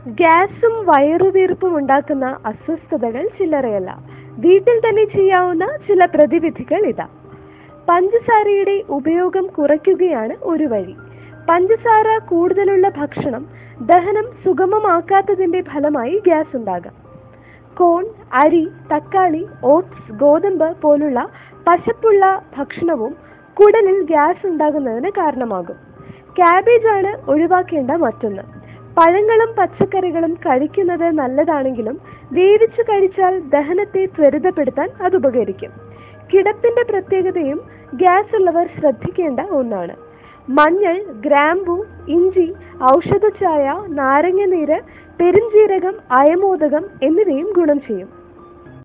ഗ്യാസും വയറുവീർപ്പും ഉണ്ടാക്കുന്ന അസ്വസ്ഥതകൾ ചില്ലറയല്ല വീട്ടിൽ തന്നെ ചെയ്യാവുന്ന ചില പ്രതിവിധികൾ ഇതാ പഞ്ചസാരയുടെ ഉപയോഗം കുറയ്ക്കുകയാണ് ഒരു വഴി പഞ്ചസാര കൂടുതലുള്ള ഭക്ഷണം ദഹനം സുഗമമാക്കാത്തതിന്റെ ഫലമായി ഗ്യാസ് ഉണ്ടാകാം കോൺ അരി തക്കാളി ഓട്സ് ഗോതമ്പ് പോലുള്ള പശപ്പുള്ള ഭക്ഷണവും കുടലിൽ ഗ്യാസ് ഉണ്ടാകുന്നതിന് കാരണമാകും കാബേജ് ആണ് ഒഴിവാക്കേണ്ട മറ്റൊന്ന് പഴങ്ങളും പച്ചക്കറികളും കഴിക്കുന്നത് നല്ലതാണെങ്കിലും വേവിച്ചു കഴിച്ചാൽ ദഹനത്തെ ത്വരിതപ്പെടുത്താൻ അത് ഉപകരിക്കും കിടപ്പിന്റെ പ്രത്യേകതയും ഗ്യാസ് ഉള്ളവർ ശ്രദ്ധിക്കേണ്ട ഒന്നാണ് മഞ്ഞൾ ഗ്രാമ്പു ഇഞ്ചി ഔഷധച്ചായ നാരങ്ങ നീര് പെരുംജീരകം അയമോദകം എന്നിവയും ഗുണം ചെയ്യും